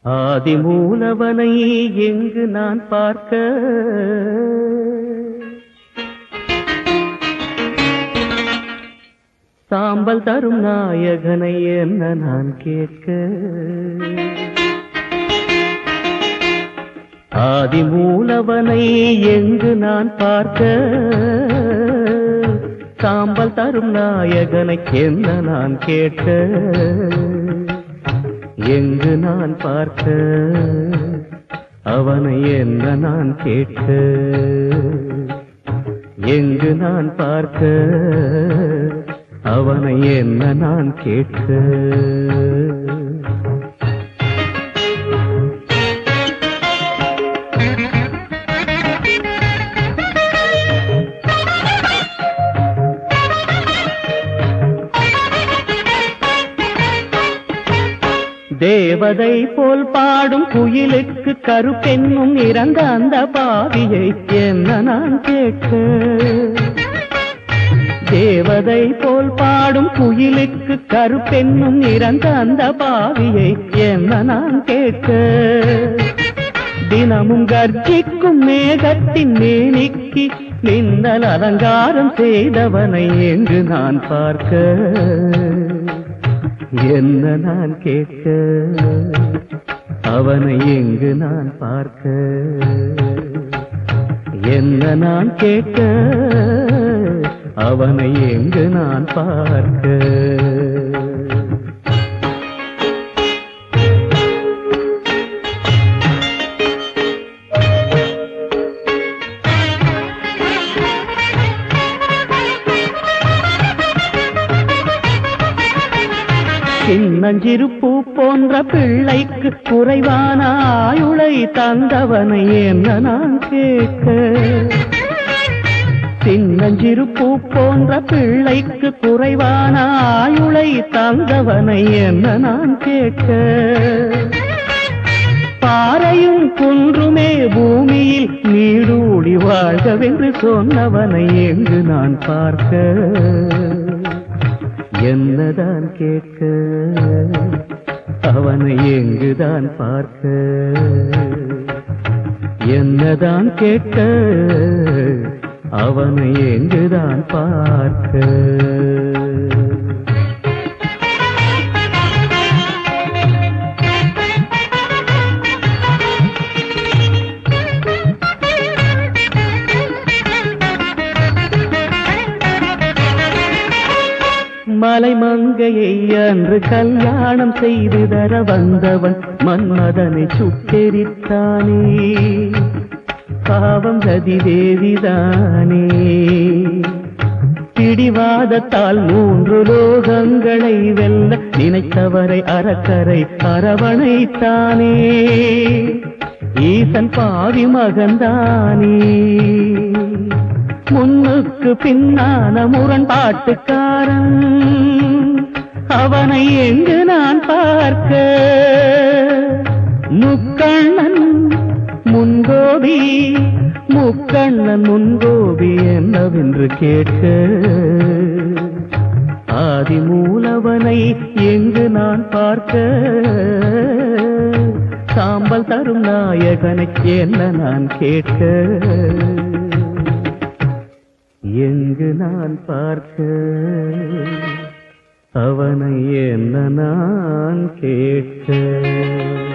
ஆதிமூலவனை எங்கு நான் பார்க்க சாம்பல் தரும் நாயகனை என்ன நான் கேட்க ஆதிமூலவனை எங்கு நான் பார்க்க சாம்பல் தரும் நாயகனை என்ன நான் கேட்க எங்கு நான் பார்க்க அவனை என்ன நான் கேட்க எங்கு நான் பார்க்க அவனை என்ன நான் கேட்க தேவதை போல் பாடும் குயிலுக்கு கருப்பெண்ணும் இறந்த அந்த பாவியை என்ன நான் கேட்க தேவதை போல் பாடும் குயிலுக்கு கருப்பெண்ணும் இறந்த அந்த பாவியை என்ன நான் கேட்க தினமும் கர்ஜிக்கும் மேகத்தின் மேனிக்கு மின்னல் அலங்காரம் செய்தவனை என்று நான் பார்க்க என்ன நான் கேட்க அவனை எங்கு நான் பார்க்க என்ன நான் கேட்க அவனை எங்கு நான் பார்க்க சின்னஞ்சிறு பூ போன்ற பிள்ளைக்கு குறைவான ஆயுளை தந்தவனை என்ன நான் கேட்க சின்னஞ்சிறு பூ போன்ற பிள்ளைக்கு குறைவான ஆயுளை தந்தவனை என்ன நான் கேட்க பாறையும் குன்றுமே பூமியில் நீடூடி வாழ்கவென்று சொன்னவனை எங்கு நான் பார்க்க என்னதான் கேட்க அவனை எங்குதான் பார்க்க என்னதான் கேட்க அவனை எங்குதான் பார்க்க மலை மங்கையை அன்று கல்யாணம் செய்து தர வந்தவன் மன்மதனை சுட்டெரித்தானே பாவம் கதி தேவிதானே பிடிவாதத்தால் மூன்று லோகங்களை வெல்ல நினைத்தவரை அறக்கரை அரவணைத்தானே ஈசன் பாவி மகன்தானே முன்னுக்கு பின்னான முரண்பாட்டுக்காரன் அவனை எங்கு நான் பார்க்க முக்கண்ணன் முன்கோபி முக்கண்ணன் முன்கோபி என்னவென்று கேட்க ஆதிமூலவனை எங்கு நான் பார்க்க சாம்பல் தரும் நாயகனை என்ன நான் கேட்க எங்கு நான் பார்க்க அவனை என்ன நான் கேட்க